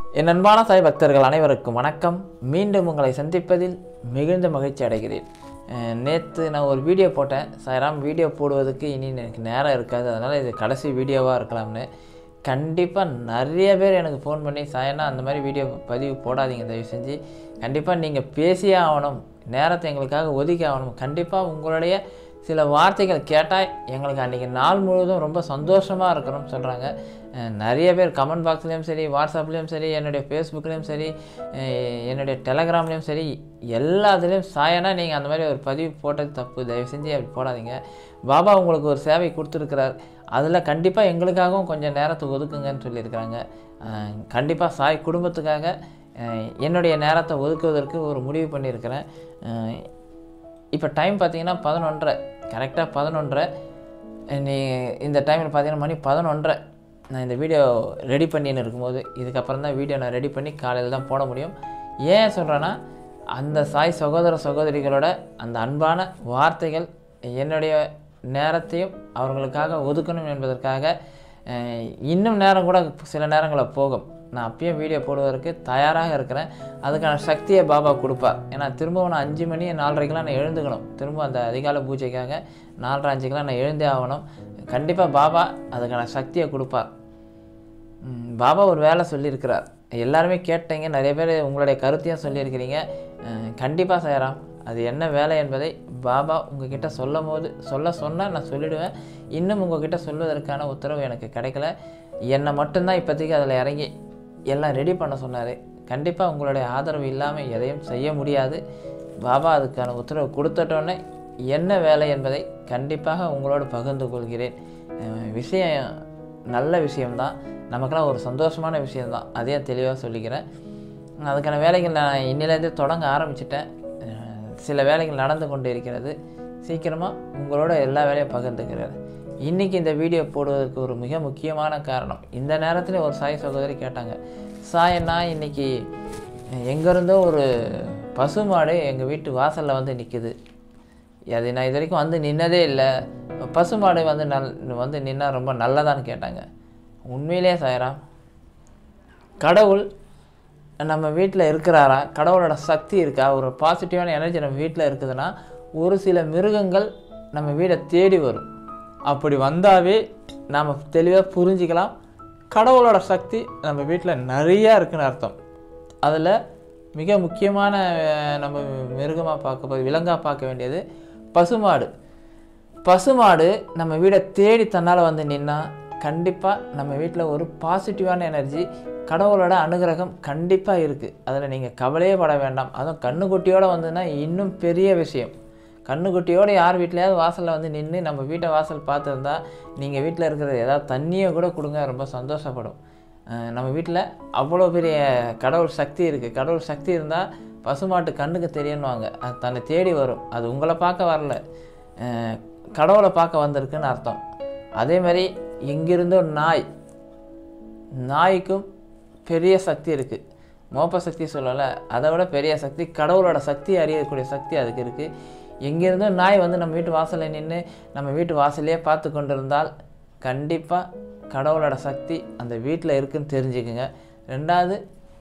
என் அன்பான சாய் பக்தர்கள் அனைவருக்கும் வணக்கம் மீண்டும் உங்களை சந்திப்பதில் மிகுந்த மகிழ்ச்சி அடைகிறேன் நேற்று நான் ஒரு வீடியோ போட்டேன் சாய்ராம் வீடியோ போடுவதற்கு இனி எனக்கு நேரம் இருக்காது அதனால் இது கடைசி வீடியோவாக இருக்கலாம்னு கண்டிப்பாக நிறைய பேர் எனக்கு ஃபோன் பண்ணி சாயனா அந்த மாதிரி வீடியோ பதிவு போடாதீங்க தயவு செஞ்சு கண்டிப்பாக நீங்கள் பேசியே ஆகணும் நேரத்தை எங்களுக்காக ஒதுக்கி ஆகணும் கண்டிப்பாக உங்களுடைய சில வார்த்தைகள் கேட்டால் எங்களுக்கு அன்றைக்கி நாள் முழுவதும் ரொம்ப சந்தோஷமாக இருக்கணும்னு சொல்கிறாங்க அஹ் நிறைய பேர் கமெண்ட் பாக்ஸ்லேயும் சரி வாட்ஸ்அப்லேயும் சரி என்னுடைய ஃபேஸ்புக்லேயும் சரி அஹ் என்னுடைய டெலகிராம்லேயும் சரி எல்லாத்துலேயும் சாயனா நீங்கள் அந்த மாதிரி ஒரு பதிவு போட்டது தப்பு தயவு செஞ்சு அப்படி போடாதீங்க பாபா உங்களுக்கு ஒரு சேவை கொடுத்துருக்கிறார் அதில் கண்டிப்பாக எங்களுக்காகவும் கொஞ்சம் நேரத்தை ஒதுக்குங்கன்னு சொல்லியிருக்கிறாங்க கண்டிப்பாக சாய் குடும்பத்துக்காக அஹ் என்னுடைய நேரத்தை ஒதுக்குவதற்கு ஒரு முடிவு பண்ணியிருக்கிறேன் அஹ் இப்போ டைம் பார்த்தீங்கன்னா பதினொன்றரை கரெக்டாக பதினொன்றரை நீ இந்த டைமில் பார்த்தீங்கன்னா மணி பதினொன்றரை நான் இந்த வீடியோ ரெடி பண்ணின்னு இருக்கும்போது இதுக்கப்புறம் தான் வீடியோ நான் ரெடி பண்ணி காலையில் தான் போட முடியும் ஏன் சொல்கிறேன்னா அந்த சாய் சகோதர சகோதரிகளோட அந்த அன்பான வார்த்தைகள் என்னுடைய நேரத்தையும் அவர்களுக்காக ஒதுக்கணும் என்பதற்காக அஹ், இன்னும் நேரம் கூட சில நேரங்களில் போகும் நான் அப்பயும் வீடியோ போடுவதற்கு தயாராக இருக்கிறேன் அதுக்கான சக்தியை பாபா கொடுப்பார் ஏன்னா திரும்பவும் நான் அஞ்சு மணி நாலரைக்கெலாம் நான் எழுந்துக்கணும் திரும்ப அந்த அதிகால பூஜைக்காக நாலரை அஞ்சுக்கெலாம் நான் எழுந்தே ஆகணும் கண்டிப்பாக பாபா அதுக்கான சக்தியை கொடுப்பார் ம், பாபா ஒரு வேலை சொல்லியிருக்கிறார் எல்லாருமே கேட்டீங்க நிறைய பேர் உங்களுடைய கருத்தையும் சொல்லியிருக்கிறீங்க கண்டிப்பாக செய்யலாம் அது என்ன வேலை என்பதை பாபா உங்ககிட்ட சொல்லும் போது சொல்ல சொன்னால் நான் சொல்லிடுவேன் இன்னும் உங்ககிட்ட சொல்வதற்கான உத்தரவு எனக்கு கிடைக்கல என்னை மட்டும்தான் இப்போதைக்கு அதில் இறங்கி எல்லாம் ரெடி பண்ண சொன்னார் கண்டிப்பாக உங்களுடைய ஆதரவு இல்லாமல் எதையும் செய்ய முடியாது பாபா அதுக்கான உத்தரவு கொடுத்துட்டோன்னே என்ன வேலை என்பதை கண்டிப்பாக உங்களோடு பகிர்ந்து கொள்கிறேன் அஹ் விஷயம் நல்ல விஷயம்தான் நமக்கெல்லாம் ஒரு சந்தோஷமான விஷயம்தான் அதையும் தெளிவாக சொல்லிக்கிறேன் அதுக்கான வேலைகள் நான் இன்னிலேருந்து தொடங்க ஆரம்பிச்சிட்டேன் அஹ் சில வேலைகள் நடந்து கொண்டு இருக்கிறது சீக்கிரமாக உங்களோட எல்லா வேலையும் பகிர்ந்துக்கிறேன் இன்றைக்கி இந்த வீடியோ போடுவதற்கு ஒரு மிக முக்கியமான காரணம் இந்த நேரத்தில் ஒரு சாய் சகோதரி கேட்டாங்க சாயண்ணா இன்னைக்கு எங்கேருந்தோ ஒரு பசுமாடு எங்கள் வீட்டு வாசலில் வந்து நிற்குது அது நான் இது வரைக்கும் வந்து நின்னதே இல்லை பசுமாடு வந்து நல் வந்து நின்னா ரொம்ப நல்லதான்னு கேட்டாங்க உண்மையிலே சாயராம் கடவுள் நம்ம வீட்டில் இருக்கிறாரா கடவுளோட சக்தி இருக்கா ஒரு பாசிட்டிவான எனர்ஜி நம்ம வீட்டில் இருக்குதுன்னா ஒரு சில மிருகங்கள் நம்ம வீடை தேடி வரும் அப்படி வந்தாவே நாம் தெளிவாக புரிஞ்சிக்கலாம் கடவுளோட சக்தி நம்ம வீட்டில் நிறையா இருக்குன்னு அர்த்தம் அதில் மிக முக்கியமான அஹ், நம்ம மிருகமாக பார்க்க போய் விலங்காக பார்க்க வேண்டியது பசுமாடு பசுமாடு நம்ம வீடை தேடி தன்னால் வந்து நின்னா கண்டிப்பாக நம்ம வீட்டில் ஒரு பாசிட்டிவான எனர்ஜி கடவுளோட அனுகிரகம் கண்டிப்பாக இருக்குது அதில் நீங்கள் கவலையே பட வேண்டாம் அதுவும் கண்ணுக்குட்டியோடு வந்துன்னா இன்னும் பெரிய விஷயம் கண்ணுக்குட்டியோடு யார் வீட்லையாவது வாசலில் வந்து நின்று நம்ம வீட்டை வாசல் பார்த்துருந்தா நீங்கள் வீட்டில் இருக்கிற ஏதாவது தண்ணியை கூட கொடுங்க ரொம்ப சந்தோஷப்படும் அஹ் நம்ம வீட்டில் அவ்வளோ பெரிய கடவுள் சக்தி இருக்குது கடவுள் சக்தி இருந்தால் பசுமாட்டு கண்ணுக்கு தெரியணுவாங்க அது தன்னை தேடி வரும் அது உங்களை பார்க்க வரல அஹ் கடவுளை பார்க்க வந்திருக்குன்னு அர்த்தம் அதே மாதிரி இங்கிருந்து ஒரு நாய் நாய்க்கும் பெரிய சக்தி இருக்குது மோப்ப சக்தி சொல்லலை அதை விட பெரிய சக்தி கடவுளோட சக்தி அறியக்கூடிய சக்தி அதுக்கு இருக்குது எங்கேருந்தோ நாய் வந்து நம்ம வீட்டு வாசலில் நின்று நம்ம வீட்டு வாசலையே பார்த்து கொண்டிருந்தால் கண்டிப்பாக கடவுளோட சக்தி அந்த வீட்டில் இருக்குன்னு தெரிஞ்சுக்குங்க ரெண்டாவது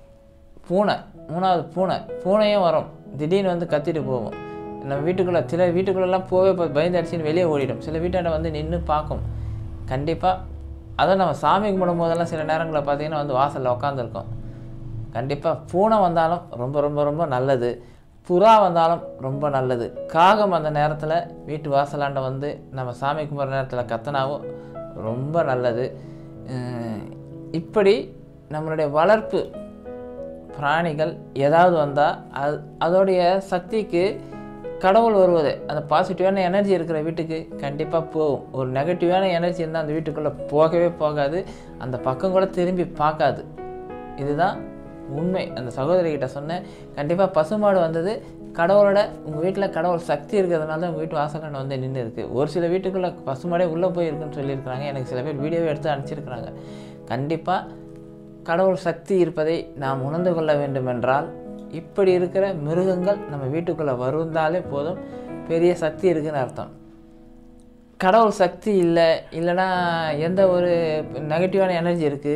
பூனை மூணாவது பூனை பூனையும் வரும் திடீர்னு வந்து கத்திட்டு போகும் நம்ம வீட்டுக்குள்ளே சில வீட்டுக்குள்ளெல்லாம் போவே ப- பயந்து அடிச்சுன்னு வெளியே ஓடிடும் சில வீட்டாண்ட வந்து நின்று பார்க்கும் கண்டிப்பாக அதுவும் நம்ம சாமி கும்பிடும் போதெல்லாம் சில நேரங்களில் பார்த்தீங்கன்னா வந்து வாசலில் உட்காந்துருக்கோம் கண்டிப்பாக பூனை வந்தாலும் ரொம்ப ரொம்ப ரொம்ப நல்லது புறா வந்தாலும் ரொம்ப நல்லது காகம் அந்த நேரத்தில் வீட்டு வாசலாண்ட வந்து நம்ம சாமி கும்பிட்ற நேரத்தில் கத்தனாவும் ரொம்ப நல்லது அஹ் இப்படி நம்மளுடைய வளர்ப்பு பிராணிகள் ஏதாவது வந்தால் அது அதோடைய சக்திக்கு கடவுள் வருவது அந்த பாசிட்டிவான எனர்ஜி இருக்கிற வீட்டுக்கு கண்டிப்பாக போகும் ஒரு நெகட்டிவான எனர்ஜி இருந்தால் அந்த வீட்டுக்குள்ளே போகவே போகாது அந்த பக்கம் கூட திரும்பி பார்க்காது இதுதான் உண்மை அந்த சகோதரி கிட்ட சொன்னேன் கண்டிப்பாக பசுமாடு வந்தது கடவுளோட உங்கள் வீட்டில் கடவுள் சக்தி இருக்கிறதுனால தான் உங்கள் வீட்டு வாசலில் வந்து நின்று இருக்குது ஒரு சில வீட்டுக்குள்ளே பசுமாடே உள்ளே போய் இருக்குன்னு சொல்லியிருக்கிறாங்க எனக்கு சில பேர் வீடியோவே எடுத்து அனுப்பிச்சிருக்கிறாங்க கண்டிப்பாக கடவுள் சக்தி இருப்பதை நாம் உணர்ந்து கொள்ள வேண்டுமென்றால் இப்படி இருக்கிற மிருகங்கள் நம்ம வீட்டுக்குள்ளே வருந்தாலே போதும் பெரிய சக்தி இருக்குன்னு அர்த்தம் கடவுள் சக்தி இல்லை இல்லைன்னா எந்த ஒரு நெகட்டிவான எனர்ஜி இருக்குது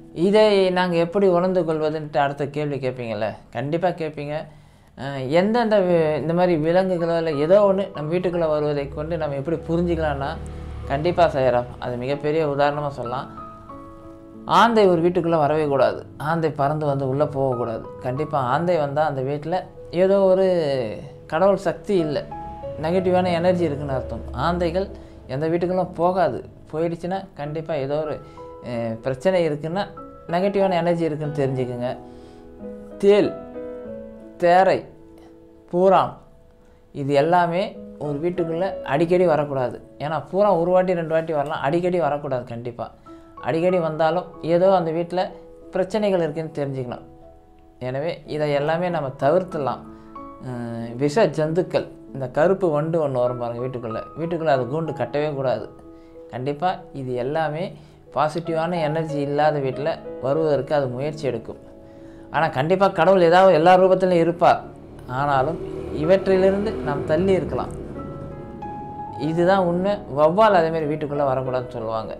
இதை நாங்கள் எப்படி உணர்ந்து கொள்வதுன்ட்டு அடுத்த கேள்வி கேட்பீங்கள்ல கண்டிப்பாக கேட்பீங்க அஹ் எந்தெந்த வி- இந்த மாதிரி விலங்குகளோ இல்லை ஏதோ ஒன்று நம்ம வீட்டுக்குள்ளே வருவதை கொண்டு நம்ம எப்படி புரிஞ்சுக்கலாம்னா கண்டிப்பாக செய்கிறோம் அது மிகப்பெரிய உதாரணமாக சொல்லலாம் ஆந்தை ஒரு வீட்டுக்குள்ளே வரவே கூடாது ஆந்தை பறந்து வந்து உள்ளே போகக்கூடாது கண்டிப்பாக ஆந்தை வந்தால் அந்த வீட்டில் ஏதோ ஒரு கடவுள் சக்தி இல்லை நெகட்டிவான எனர்ஜி இருக்குன்னு அர்த்தம் ஆந்தைகள் எந்த வீட்டுக்குள்ளும் போகாது போயிடுச்சுன்னா கண்டிப்பாக ஏதோ ஒரு அஹ், பிரச்சனை இருக்குன்னா நெகட்டிவான எனர்ஜி இருக்குன்னு தெரிஞ்சுக்குங்க தேல் தேரை பூரான் இது எல்லாமே ஒரு வீட்டுக்குள்ளே அடிக்கடி வரக்கூடாது ஏன்னா பூரா ஒரு வாட்டி ரெண்டு வாட்டி வரலாம் அடிக்கடி வரக்கூடாது கண்டிப்பாக அடிக்கடி வந்தாலும் ஏதோ அந்த வீட்டில் பிரச்சனைகள் இருக்குன்னு தெரிஞ்சுக்கணும் எனவே இதை எல்லாமே நம்ம தவிர்த்துடலாம் அஹ் விஷ ஜந்துக்கள் இந்த கருப்பு வண்டு ஒன்று வரும் பாருங்க வீட்டுக்குள்ளே வீட்டுக்குள்ளே அது கூண்டு கட்டவே கூடாது கண்டிப்பாக இது எல்லாமே பாசிட்டிவான எனர்ஜி இல்லாத வீட்டில் வருவதற்கு அது முயற்சி எடுக்கும் ஆனால் கண்டிப்பாக கடவுள் ஏதாவது எல்லா ரூபத்திலும் இருப்பார் ஆனாலும் இவற்றிலிருந்து நாம் தள்ளி இருக்கலாம் இதுதான் உண்மை வௌவால் அதேமாரி வீட்டுக்குள்ளே வரக்கூடாதுன்னு சொல்லுவாங்க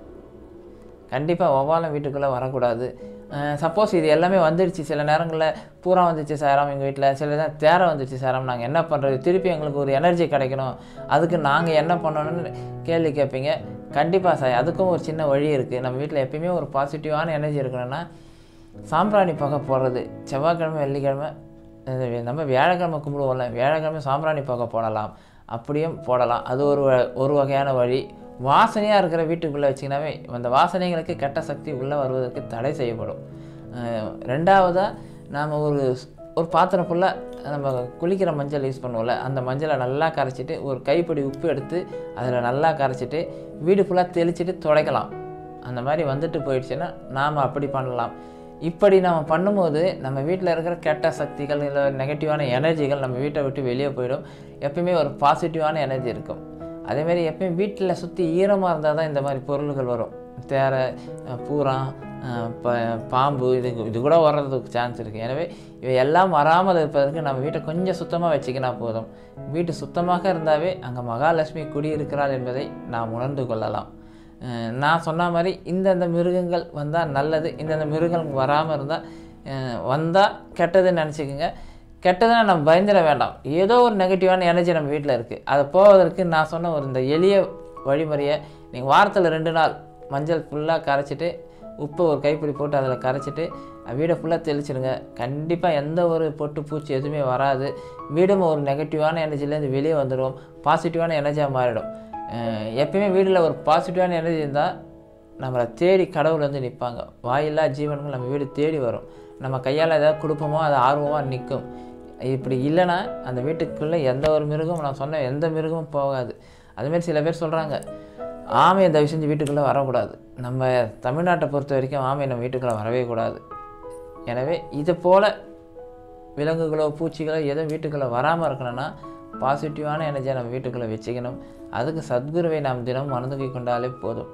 கண்டிப்பாக வௌவாலம் வீட்டுக்குள்ளே வரக்கூடாது சப்போஸ் இது எல்லாமே வந்துடுச்சு சில நேரங்களில் பூரா வந்துச்சு சாராம் எங்கள் வீட்டில் சில நேரம் தேரை வந்துச்சு சாராம் நாங்கள் என்ன பண்ணுறது திருப்பி எங்களுக்கு ஒரு எனர்ஜி கிடைக்கணும் அதுக்கு நாங்கள் என்ன பண்ணணும்னு கேள்வி கேட்பீங்க கண்டிப்பாக சார் அதுக்கும் ஒரு சின்ன வழி இருக்குது நம்ம வீட்டில் எப்பயுமே ஒரு பாசிட்டிவான எனர்ஜி இருக்கணும்னா சாம்பிராணி புகை போடுறது செவ்வாய்க்கிழமை வெள்ளிக்கிழமை இது நம்ம வியாழக்கிழமை கும்பிடுவோம்ல வியாழக்கிழமை சாம்பிராணி புகை போடலாம் அப்படியும் போடலாம் அது ஒரு வ- ஒரு வகையான வழி வாசனையாக இருக்கிற வீட்டுக்குள்ளே வச்சிங்கனாவே அந்த வாசனைகளுக்கு கெட்ட சக்தி உள்ளே வருவதற்கு தடை செய்யப்படும் அஹ் ரெண்டாவதாக நாம் ஒரு ஸ்- ஒரு பாத்திரம் ஃபுல்லாக நம்ம குளிக்கிற மஞ்சள் யூஸ் பண்ணுவோம்ல அந்த மஞ்சளை நல்லா கரைச்சிட்டு ஒரு கைப்பிடி உப்பு எடுத்து அதில் நல்லா கரைச்சிட்டு வீடு ஃபுல்லாக தெளிச்சிட்டு துடைக்கலாம் அந்த மாதிரி வந்துட்டு போயிடுச்சுன்னா நாம் அப்படி பண்ணலாம் இப்படி நம்ம பண்ணும்போது நம்ம வீட்டில் இருக்கிற கெட்ட சக்திகள் இல்லை நெகட்டிவான எனர்ஜிகள் நம்ம வீட்டை விட்டு வெளியே போயிடும் எப்பயுமே ஒரு பாசிட்டிவான எனர்ஜி இருக்கும் அதேமாரி எப்பயும் வீட்டில் சுற்றி ஈரமாக இருந்தால் தான் இந்த மாதிரி பொருள்கள் வரும் தேரை அஹ், பூரான் அஹ், ப பாம்பு இது இது கூட வர்றதுக்கு சான்ஸ் இருக்குது எனவே இவை எல்லாம் வராமல் இருப்பதற்கு நம்ம வீட்டை கொஞ்சம் சுத்தமாக வச்சுக்கினா போதும் வீடு சுத்தமாக இருந்தாவே அங்கே மகாலட்சுமி குடியிருக்கிறாள் என்பதை நாம் உணர்ந்து கொள்ளலாம் அஹ் நான் சொன்ன மாதிரி இந்தந்த மிருகங்கள் வந்தால் நல்லது இந்தந்த மிருகங்கள் வராமல் இருந்தால் வந்தால் கெட்டதுன்னு நினச்சிக்கோங்க கெட்டதுன்னா நம்ம பயந்துட வேண்டாம் ஏதோ ஒரு நெகட்டிவான எனர்ஜி நம்ம வீட்டில் இருக்குது அதை போவதற்கு நான் சொன்ன ஒரு இந்த எளிய வழிமுறையை நீங்கள் வாரத்தில் ரெண்டு நாள் மஞ்சள் ஃபுல்லாக கரைச்சிட்டு உப்பு ஒரு கைப்பிடி போட்டு அதில் கரைச்சிட்டு வீடை ஃபுல்லாக தெளிச்சிடுங்க கண்டிப்பாக எந்த ஒரு பொட்டு பூச்சி எதுவுமே வராது வீடும் ஒரு நெகட்டிவான எனர்ஜிலேருந்து வெளியே வந்துடும் பாசிட்டிவான எனர்ஜியாக மாறிடும் அஹ் எப்பயுமே வீட்டில் ஒரு பாசிட்டிவான எனர்ஜி இருந்தால் நம்மளை தேடி கடவுள் வந்து நிற்பாங்க வாயில்லா ஜீவன்கள் நம்ம வீடு தேடி வரும் நம்ம கையால் ஏதாவது கொடுப்போமோ அது ஆர்வமாக நிற்கும் இப்படி இல்லைன்னா அந்த வீட்டுக்குள்ளே எந்த ஒரு மிருகமும் நான் சொன்ன எந்த மிருகமும் போகாது அதுமாரி சில பேர் சொல்கிறாங்க ஆமையை தயவு செஞ்சு வீட்டுக்குள்ளே வரக்கூடாது நம்ம தமிழ்நாட்டை பொறுத்த வரைக்கும் ஆமை நம்ம வீட்டுக்குள்ளே வரவே கூடாது எனவே இது போல் விலங்குகளோ பூச்சிகளோ எதுவும் வீட்டுக்குள்ளே வராமல் இருக்கணும்னா பாசிட்டிவான எனர்ஜியை நம்ம வீட்டுக்குள்ளே வச்சுக்கணும் அதுக்கு சத்குருவை நாம் தினமும் வணங்கி கொண்டாலே போதும்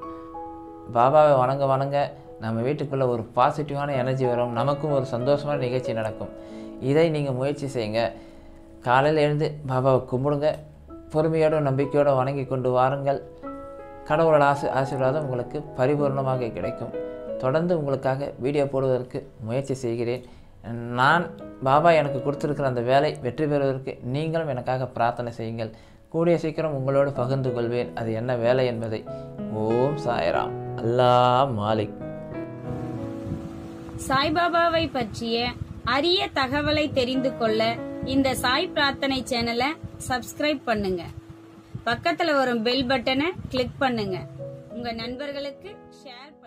பாபாவை வணங்க வணங்க நம்ம வீட்டுக்குள்ளே ஒரு பாசிட்டிவான எனர்ஜி வரும் நமக்கும் ஒரு சந்தோஷமான நிகழ்ச்சி நடக்கும் இதை நீங்கள் முயற்சி செய்யுங்க காலையில் எழுந்து பாபாவை கும்பிடுங்க பொறுமையோட நம்பிக்கையோடு வணங்கி கொண்டு வாருங்கள் கடவுளோட ஆசி ஆசீர்வாதம் உங்களுக்கு பரிபூர்ணமாக கிடைக்கும் தொடர்ந்து உங்களுக்காக வீடியோ போடுவதற்கு முயற்சி செய்கிறேன் நான் பாபா எனக்கு கொடுத்துருக்கிற அந்த வேலை வெற்றி பெறுவதற்கு நீங்களும் எனக்காக பிரார்த்தனை செய்யுங்கள் கூடிய சீக்கிரம் உங்களோடு பகிர்ந்து கொள்வேன் அது என்ன வேலை என்பதை ஓம் சாய்ராம் அல்லாஹ் மாலிக் சாய்பாபாவை பற்றிய அரிய தகவலை தெரிந்து கொள்ள இந்த சாய் பிரார்த்தனை சேனலை சப்ஸ்கிரைப் பண்ணுங்க பக்கத்துல வரும் பெல் பட்டனை கிளிக் பண்ணுங்க உங்க நண்பர்களுக்கு ஷேர்